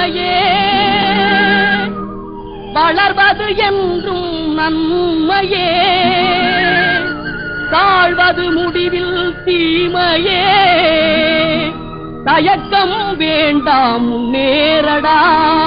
உண்மையே வளர்வது என்றும் நன்மையே தாழ்வது முடிவில் தீமையே தயக்கம் வேண்டாம் முன்னேறடா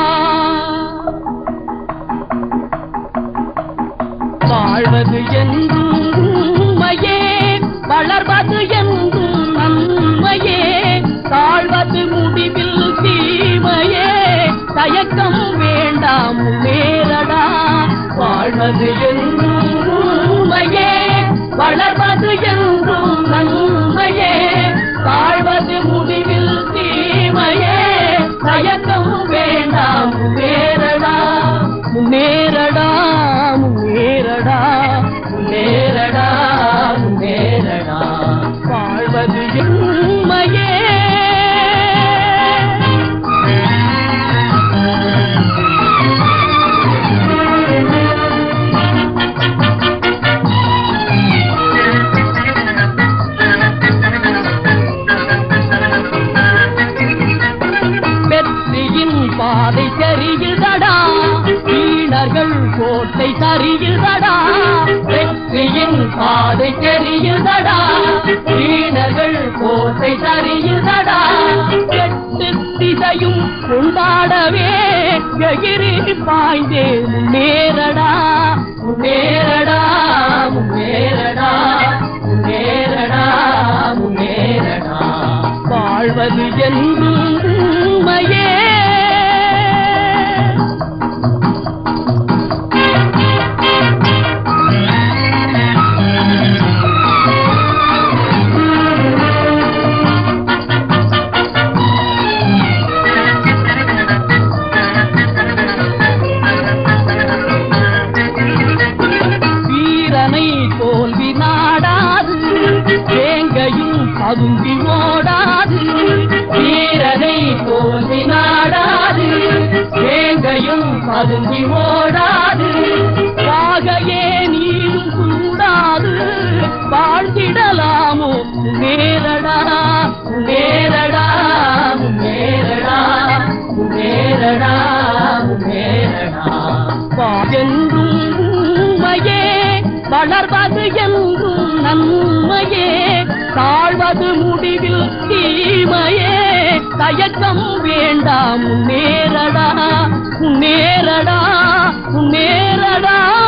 வாழ்வது என்றும் உண்மையே வளர்வது என்றும் நன்மையே தாழ்வது முடிவில் தீமையே தயக்கம் வேண்டாம் முன்னேறடா வாழ்வது என்றும் உண்மையே வளர்வது என்றும் நன்மையே தாழ்வது முடிவில் தீமையே தயக்கம் வேண்டாம் முன்னேறடா முன்னேறடா முன்னேறடா முன்னேறடா முன்னேறடா வாழ்வது உண்மையே வெற்றியின் பாதை தெரியுதடா வீணர்கள் கோட்டை சரியுதடா வெற்றியின் பாதை தெரியுதடா வீணர்கள் கோட்டை சரியுதடா எட்டு திசையும் கொண்டாடவே எகிரி பாய்ந்தே முன்னேறடா முன்னேறடா முன்னேறடா முன்னேறடா முன்னேறடா வாழ்வது என்றும் உண்மையே வீரனை தோல்வி நாடாது வேங்கையும் பதுங்கி ஓடாது வீரனை தோல்வி நாடாது வேங்கையும் பதுங்கி ஓடாது பாகையே நீரும் கூடாது வாழ்ந்திடலாமோ நேரடா நேரடா நேரடா நேரடா நேரடா என்றும் உண்மையே வளர்வது என்றும் நன்மையே தாழ்வது முடிவில் தீமையே தயக்கம் வேண்டாம் முன்னேறடா முன்னேறடா முன்னேறடா